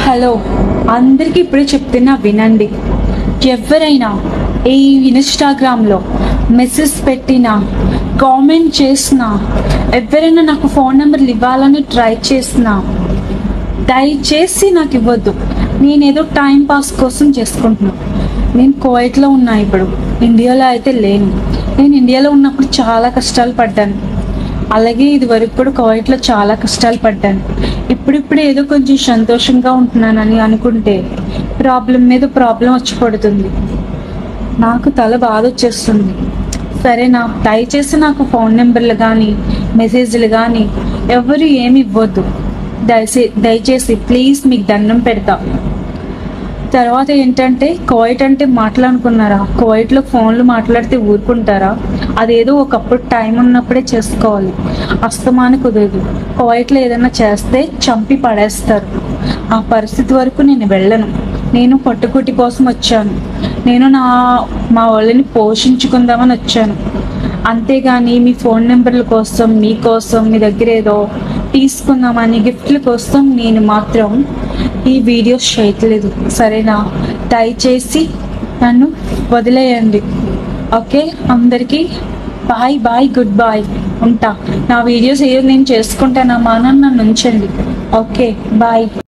hello అందరికీ ఇప్పుడే చెప్తున్నా వినండి ఎవరైనా ఈ ఇన్స్టాగ్రామ్లో మెసేజ్ పెట్టినా కామెంట్ చేసినా ఎవరైనా నాకు ఫోన్ నెంబర్లు ఇవ్వాలని ట్రై చేసినా దయచేసి నాకు ఇవ్వద్దు నేనేదో టైం పాస్ కోసం చేసుకుంటున్నాను నేను కువైట్లో ఉన్నా ఇప్పుడు ఇండియాలో అయితే లేను నేను ఇండియాలో ఉన్నప్పుడు చాలా కష్టాలు పడ్డాను అలాగే ఇది వరకు కూడా కువైట్లో చాలా కష్టాలు పడ్డాను ఇప్పుడిప్పుడు ఏదో కొంచెం సంతోషంగా ఉంటున్నానని అనుకుంటే ప్రాబ్లం మీద ప్రాబ్లం వచ్చి పడుతుంది నాకు తల బాధ వచ్చేస్తుంది సరేనా దయచేసి నాకు ఫోన్ నెంబర్లు కానీ మెసేజ్లు కానీ ఎవరు ఏమి ఇవ్వద్దు దయచే దయచేసి ప్లీజ్ మీకు దండం పెడతా తర్వాత ఏంటంటే కోయిట్ అంటే మాట్లాడుకున్నారా కోయిట్లో ఫోన్లు మాట్లాడితే ఊరుకుంటారా అదేదో ఒకప్పుడు టైం ఉన్నప్పుడే చేసుకోవాలి అస్తమాని కుదరదు కోయిట్లో ఏదైనా చేస్తే చంపి పడేస్తారు ఆ పరిస్థితి వరకు నేను వెళ్ళను నేను పట్టుకుటి కోసం వచ్చాను నేను నా మా వాళ్ళని పోషించుకుందామని వచ్చాను అంతేగాని మీ ఫోన్ నెంబర్ల కోసం మీకోసం మీ దగ్గర ఏదో తీసుకుందామని గిఫ్ట్ల కోసం నేను మాత్రం ఈ వీడియోస్ చేయట్లేదు సరేనా దయచేసి నన్ను వదిలేయండి ఓకే అందరికీ బాయ్ బాయ్ గుడ్ బాయ్ ఉంటా నా వీడియోస్ ఏదో నేను చేసుకుంటానమ్మా అని నన్ను ఉంచండి ఓకే బాయ్